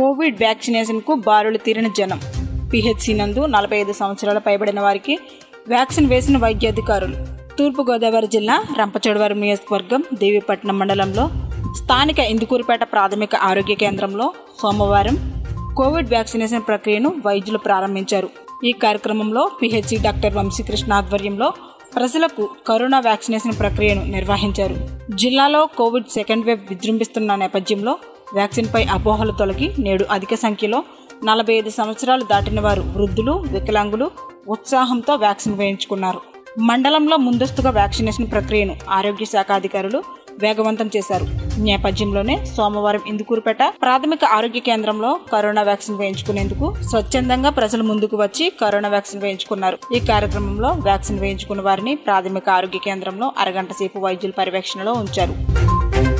Covid వ్యాక్సినేషన్కు బారులు తీరిన జనం పిహెచ్సి నందు నలభై ఐదు సంవత్సరాల పైబడిన వారికి వ్యాక్సిన్ వేసిన వైద్యాధికారులు తూర్పుగోదావరి జిల్లా రంపచోడవరం నియోజకవర్గం దేవీపట్నం మండలంలో స్థానిక ఇందుకూరుపేట ప్రాథమిక ఆరోగ్య కేంద్రంలో సోమవారం కోవిడ్ వ్యాక్సినేషన్ ప్రక్రియను వైద్యులు ప్రారంభించారు ఈ కార్యక్రమంలో పిహెచ్సి డాక్టర్ వంశీకృష్ణ ఆధ్వర్యంలో ప్రజలకు కరోనా వ్యాక్సినేషన్ ప్రక్రియను నిర్వహించారు జిల్లాలో కోవిడ్ సెకండ్ వేవ్ విజృంభిస్తున్న నేపథ్యంలో వ్యాక్సిన్పై అపోహలు తొలగి నేడు అధిక సంఖ్యలో నలభై ఐదు సంవత్సరాలు దాటిన వారు వృద్ధులు వికలాంగులు ఉత్సాహంతో వ్యాక్సిన్ వేయించుకున్నారు మండలంలో ముందస్తుగా వ్యాక్సినేషన్ ప్రక్రియను ఆరోగ్య శాఖ అధికారులు వేగవంతం చేశారు ఈ నేపథ్యంలోనే సోమవారం ఇందుకూరుపేట ప్రాథమిక ఆరోగ్య కేంద్రంలో కరోనా వ్యాక్సిన్ వేయించుకునేందుకు స్వచ్ఛందంగా ప్రజలు ముందుకు వచ్చి కరోనా వ్యాక్సిన్ వేయించుకున్నారు ఈ కార్యక్రమంలో వ్యాక్సిన్ వేయించుకున్న వారిని ప్రాథమిక ఆరోగ్య కేంద్రంలో అరగంట సేపు వైద్యుల పర్యవేక్షణలో ఉంచారు